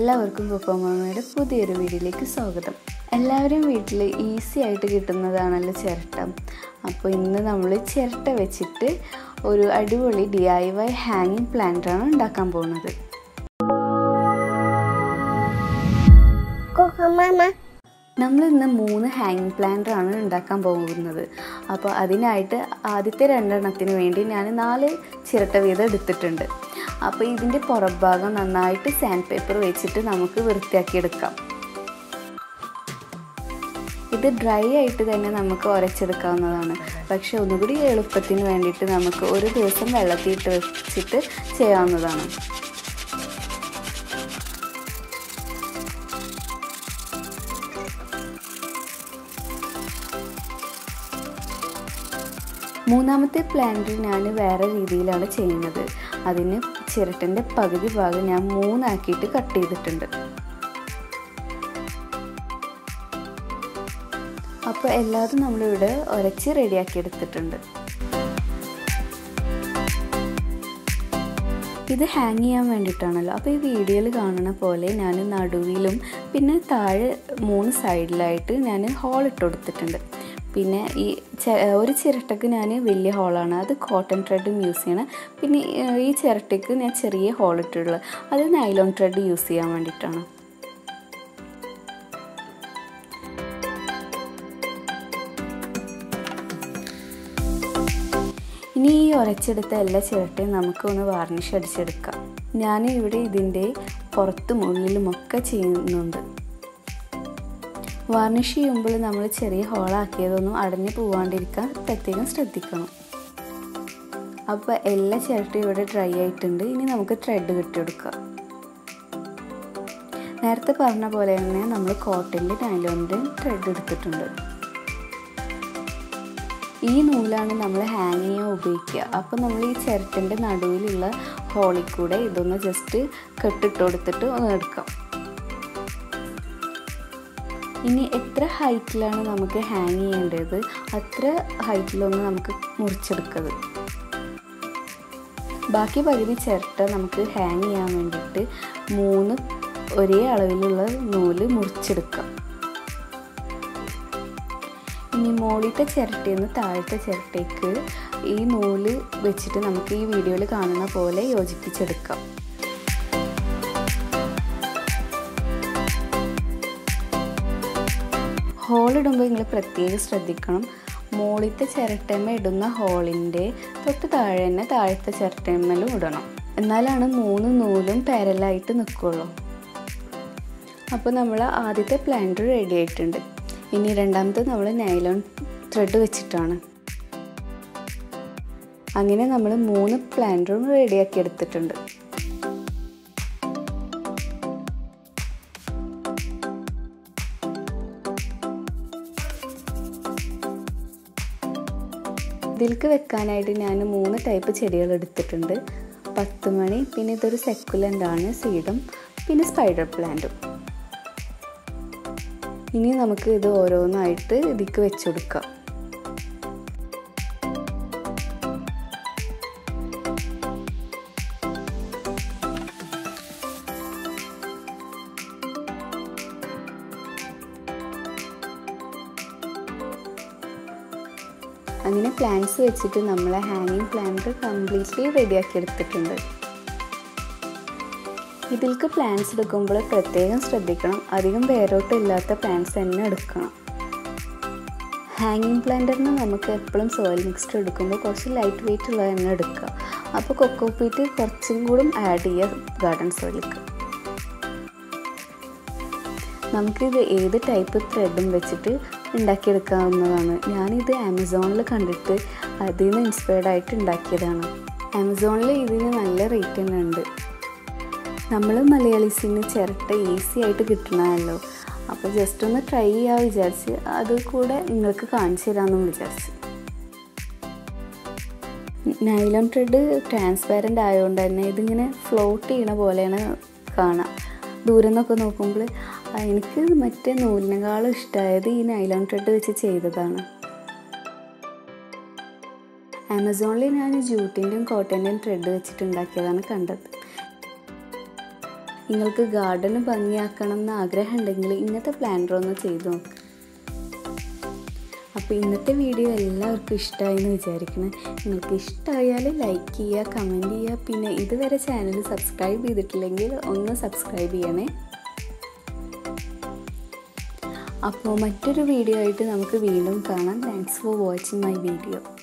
എല്ലാവർക്കും കൊക്കോമാമയുടെ പുതിയൊരു വീഡിയോയിലേക്ക് സ്വാഗതം എല്ലാവരും വീട്ടിൽ ഈസി ആയിട്ട് കിട്ടുന്നതാണല്ലോ ചിരട്ട അപ്പോൾ ഇന്ന് നമ്മൾ ചിരട്ട വെച്ചിട്ട് ഒരു അടിപൊളി ഡി ഐ വൈ ഹാങ്ങിങ് പ്ലാന്റാണ് ഉണ്ടാക്കാൻ പോകുന്നത് കൊക്കമാമ നമ്മൾ ഇന്ന് മൂന്ന് ഹാങ്ങിങ് പ്ലാന്റ് ആണ് ഉണ്ടാക്കാൻ പോകുന്നത് അപ്പോൾ അതിനായിട്ട് ആദ്യത്തെ രണ്ടെണ്ണത്തിന് വേണ്ടി ഞാൻ നാല് ചിരട്ട വീതം എടുത്തിട്ടുണ്ട് അപ്പോൾ ഇതിൻ്റെ പുറഭാഗം നന്നായിട്ട് സാൻഡ് പേപ്പർ വെച്ചിട്ട് നമുക്ക് വൃത്തിയാക്കിയെടുക്കാം ഇത് ഡ്രൈ ആയിട്ട് തന്നെ നമുക്ക് ഉരച്ചെടുക്കാവുന്നതാണ് പക്ഷെ ഒന്നുകൂടി എളുപ്പത്തിന് വേണ്ടിയിട്ട് നമുക്ക് ഒരു ദിവസം വെള്ളത്തിയിട്ട് വെച്ചിട്ട് ചെയ്യാവുന്നതാണ് മൂന്നാമത്തെ പ്ലാന്റ് ഞാൻ വേറെ രീതിയിലാണ് ചെയ്യുന്നത് അതിന് ചിരട്ടൻ്റെ പകുതി ഭാഗം ഞാൻ മൂന്നാക്കിയിട്ട് കട്ട് ചെയ്തിട്ടുണ്ട് അപ്പോൾ എല്ലാതും നമ്മളിവിടെ ഉരച്ച് റെഡിയാക്കി എടുത്തിട്ടുണ്ട് ഇത് ഹാങ് ചെയ്യാൻ വേണ്ടിയിട്ടാണല്ലോ അപ്പോൾ ഈ വീഡിയോയിൽ കാണുന്ന പോലെ ഞാൻ നടുവിലും പിന്നെ താഴെ മൂന്ന് സൈഡിലായിട്ട് ഞാൻ ഹോൾ ഇട്ട് കൊടുത്തിട്ടുണ്ട് പിന്നെ ഈ ഒരു ചിരട്ടക്ക് ഞാൻ വലിയ ഹോളാണ് അത് കോട്ടൺ ത്രെഡും യൂസ് ചെയ്യണം പിന്നെ ഈ ചിരട്ടയ്ക്ക് ഞാൻ ചെറിയ ഹോൾ ഇട്ടിട്ടുള്ളത് അത് നൈലോൺ ത്രെഡ് യൂസ് ചെയ്യാൻ വേണ്ടിയിട്ടാണ് ഇനി ഈ ഉരച്ചെടുത്ത എല്ലാ ചിരട്ടയും നമുക്ക് ഒന്ന് വാർണിഷ് അടിച്ചെടുക്കാം ഞാൻ ഇവിടെ ഇതിൻ്റെ പുറത്തും ഉള്ളിലുമൊക്കെ ചെയ്യുന്നുണ്ട് വാർണിഷ് ചെയ്യുമ്പോൾ നമ്മൾ ചെറിയ ഹോളാക്കിയതൊന്നും അടഞ്ഞു പോവാണ്ടിരിക്കാൻ പ്രത്യേകം ശ്രദ്ധിക്കണം അപ്പോൾ എല്ലാ ചിരട്ടയും ഇവിടെ ഡ്രൈ ആയിട്ടുണ്ട് ഇനി നമുക്ക് ത്രെഡ് കെട്ടിയെടുക്കാം നേരത്തെ പറഞ്ഞ പോലെ തന്നെ നമ്മൾ കോട്ടൻ്റെ നൈലോണിൻ്റെ ത്രെഡ് എടുത്തിട്ടുണ്ട് ഈ നൂലാണ് നമ്മൾ ഹാങ് ചെയ്യാൻ ഉപയോഗിക്കുക അപ്പോൾ നമ്മൾ ഈ ചിരട്ടൻ്റെ നടുവിലുള്ള ഹോളിൽ കൂടെ ഇതൊന്ന് ജസ്റ്റ് കെട്ടിട്ട് കൊടുത്തിട്ട് ഒന്ന് എടുക്കാം ഇനി എത്ര ഹൈറ്റിലാണ് നമുക്ക് ഹാങ് ചെയ്യേണ്ടത് അത്ര ഹൈറ്റിലൊന്ന് നമുക്ക് മുറിച്ചെടുക്കത് ബാക്കി പകുതി ചിരട്ട നമുക്ക് ഹാങ് ചെയ്യാൻ വേണ്ടിയിട്ട് മൂന്ന് ഒരേ അളവിലുള്ള നൂല് മുറിച്ചെടുക്കാം ഇനി മുകളിലത്തെ ചിരട്ടയിൽ നിന്ന് താഴത്തെ ചിരട്ടയ്ക്ക് ഈ നൂല് വെച്ചിട്ട് നമുക്ക് ഈ വീഡിയോയിൽ കാണുന്ന പോലെ യോജിപ്പിച്ചെടുക്കാം ഹോൾ ഇടുമ്പോൾ നിങ്ങൾ പ്രത്യേകം ശ്രദ്ധിക്കണം മുകളിലത്തെ ചിരട്ടമ്മ ഇടുന്ന ഹോളിൻ്റെ തൊട്ട് താഴെ തന്നെ താഴത്തെ ചിരട്ടമ്മലും ഇടണം എന്നാലാണ് മൂന്ന് നൂലും പാരലായിട്ട് നിൽക്കുള്ളൂ അപ്പോൾ നമ്മൾ ആദ്യത്തെ പ്ലാന്റ് റെഡി ആയിട്ടുണ്ട് ഇനി രണ്ടാമത്തെ നമ്മൾ നൈലോൺ ത്രെഡ് വെച്ചിട്ടാണ് അങ്ങനെ നമ്മൾ മൂന്ന് പ്ലാന്റും റെഡിയാക്കി എടുത്തിട്ടുണ്ട് ഇതിലേക്ക് വെക്കാനായിട്ട് ഞാൻ മൂന്ന് ടൈപ്പ് ചെടികൾ എടുത്തിട്ടുണ്ട് പത്ത് മണി പിന്നെ ഇതൊരു സെക്കുലൻ്റ് ആണ് സീഡും പിന്നെ സ്പൈഡർ പ്ലാന്റും ഇനി നമുക്ക് ഇത് ഓരോന്നായിട്ട് ഇതിക്ക് വെച്ച് കൊടുക്കാം അങ്ങനെ പ്ലാന്റ്സ് വെച്ചിട്ട് നമ്മൾ ഹാങ്ങിങ് പ്ലാന്റ് കംപ്ലീറ്റ്ലി റെഡിയാക്കി എടുത്തിട്ടുണ്ട് ഇതിൽക്ക് പ്ലാന്റ്സ് എടുക്കുമ്പോൾ പ്രത്യേകം ശ്രദ്ധിക്കണം അധികം വേരോട്ടില്ലാത്ത പ്ലാന്റ്സ് തന്നെ എടുക്കണം ഹാങ്ങിങ് പ്ലാന്ററിന് നമുക്ക് എപ്പോഴും സോയിൽ മിക്സ്ഡ് എടുക്കുമ്പോൾ കുറച്ച് ലൈറ്റ് വെയിറ്റ് ഉള്ളത് തന്നെ എടുക്കുക അപ്പോൾ കൊക്കോപ്പീറ്റ് കുറച്ചും കൂടി ആഡ് ചെയ്യുക ഗാർഡൻ സോയിലേക്ക് നമുക്കിത് ഏത് ടൈപ്പ് ത്രെഡും വെച്ചിട്ട് ഉണ്ടാക്കിയെടുക്കാവുന്നതാണ് ഞാനിത് ആമസോണിൽ കണ്ടിട്ട് അതിൽ നിന്ന് ഇൻസ്പയർഡ് ആയിട്ട് ഉണ്ടാക്കിയതാണ് ആമസോണിൽ ഇതിന് നല്ല റേറ്റ് തന്നെ ഉണ്ട് നമ്മൾ മലയാളീസിന് ചിരട്ട ഈസി ആയിട്ട് കിട്ടണമല്ലോ അപ്പോൾ ജസ്റ്റ് ഒന്ന് ട്രൈ ചെയ്യാൻ വിചാരിച്ച് അത് കൂടെ നിങ്ങൾക്ക് കാണിച്ചു തരാമെന്നും വിചാരിച്ച് നൈലോൺ ത്രെഡ് ട്രാൻസ്പാരൻ്റ് ആയതുകൊണ്ട് തന്നെ ഇതിങ്ങനെ ഫ്ലോട്ട് ചെയ്യണ പോലെയാണ് കാണാം ദൂരെ നിന്നൊക്കെ നോക്കുമ്പോൾ എനിക്ക് മറ്റേ നൂലിനേക്കാളും ഇഷ്ടമായത് ഈ നൈലോൺ ത്രെഡ് വെച്ച് ചെയ്തതാണ് ആമസോണിൽ ഞാൻ ജൂട്ടിൻ്റെയും കോട്ടൻ്റെയും ത്രെഡ് വെച്ചിട്ട് ഉണ്ടാക്കിയതാണ് കണ്ടത് നിങ്ങൾക്ക് ഗാർഡൻ ഭംഗിയാക്കണം എന്ന് ആഗ്രഹം ഉണ്ടെങ്കിൽ ഇങ്ങനത്തെ പ്ലാന്റർ ഒന്ന് ചെയ്ത് നോക്കുക അപ്പോൾ ഇന്നത്തെ വീഡിയോ എല്ലാവർക്കും ഇഷ്ടമായി എന്ന് വിചാരിക്കണം നിങ്ങൾക്ക് ഇഷ്ടമായാൽ ലൈക്ക് ചെയ്യുക കമൻറ്റ് ചെയ്യുക പിന്നെ ഇതുവരെ ചാനൽ സബ്സ്ക്രൈബ് ചെയ്തിട്ടില്ലെങ്കിൽ ഒന്ന് സബ്സ്ക്രൈബ് ചെയ്യണേ അപ്പോൾ മറ്റൊരു വീഡിയോ ആയിട്ട് നമുക്ക് വീണ്ടും കാണാം thanks for watching my video